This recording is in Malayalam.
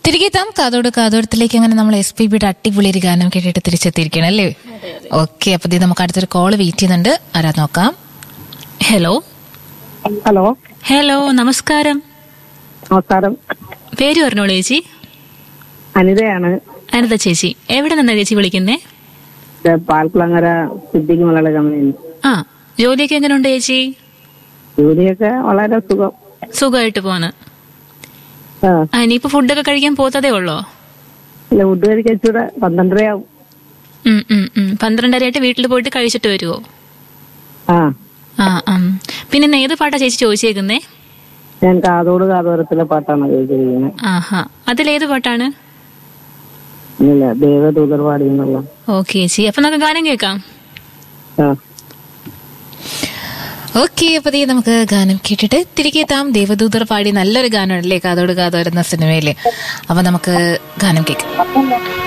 തിരികെ എത്താം കാതോട് കാതോടത്തിലേക്ക് അങ്ങനെ നമ്മൾ എസ് പി ബിയുടെ അടിപൊളി ഒരു ഗാനം കേട്ടിട്ട് തിരിച്ചെത്തിയിരിക്കണം അല്ലേ ഓക്കെ അപ്പൊ ദേ നമുക്ക് അടുത്തൊരു കോള് വെയിറ്റ് ചെയ്യുന്നുണ്ട് ആരാ നോക്കാം ഹലോ ഹലോ ഹലോ നമസ്കാരം നമസ്കാരം പേര് പറഞ്ഞോളൂ ചേച്ചി അനിതയാണ് അനിത ചേച്ചി എവിടെ നിന്നാ ചേച്ചി വിളിക്കുന്നേ ഇത് പാൽക്കുളങ്ങര സിദ്ദിഖ് മലയാള കമ്പനി ആ ജോലിയൊക്കെ എങ്ങനെയുണ്ട് ചേച്ചി ജോലിയൊക്കെ വളരെ സുഖം സുഖമായിട്ട് പോന്ന് ആ ആ ഇനിയിപ്പോ ഫുഡൊക്കെ കഴിക്കാൻ പോത്തതേ ഉള്ളോ ഇല്ല ഫുഡ് കഴിച്ചൂടെ പന്ത്രണ്ടരയാവും ഉം, ഉം, ഉം. പന്ത്രണ്ടരയായിട്ട് വീട്ടിൽ പോയിട്ട് കഴിച്ചിട്ട് വരുവോ ആ ആ ഉം. പിന്നെ ഇന്ന് ഏത് പാട്ടാ ചേച്ചി ചോദിച്ചേക്കുന്നേ ഞാൻ കാതോട് കാതോരത്തിലെ പാട്ടാണ് ചോദിച്ചിരിക്കുന്നത് ആഹാ അതിലേത് പാട്ടാണ് ഇല്ല ദേവദൂതർ പാടി എന്നുള്ള ഓക്കെ ചേച്ചി അപ്പൊ നമുക്ക് ഗാനം കേൾക്കാം ആ ഓക്കെ അപ്പൊ ദേ നമുക്ക് ഗാനം കേട്ടിട്ട് തിരികെ എത്താം ദേവദൂതർ പാടി നല്ലൊരു ഗാനമല്ലേ കാതോട് കാതോരുന്ന സിനിമയില് അപ്പൊ നമുക്ക് ഗാനം കേൾക്കാം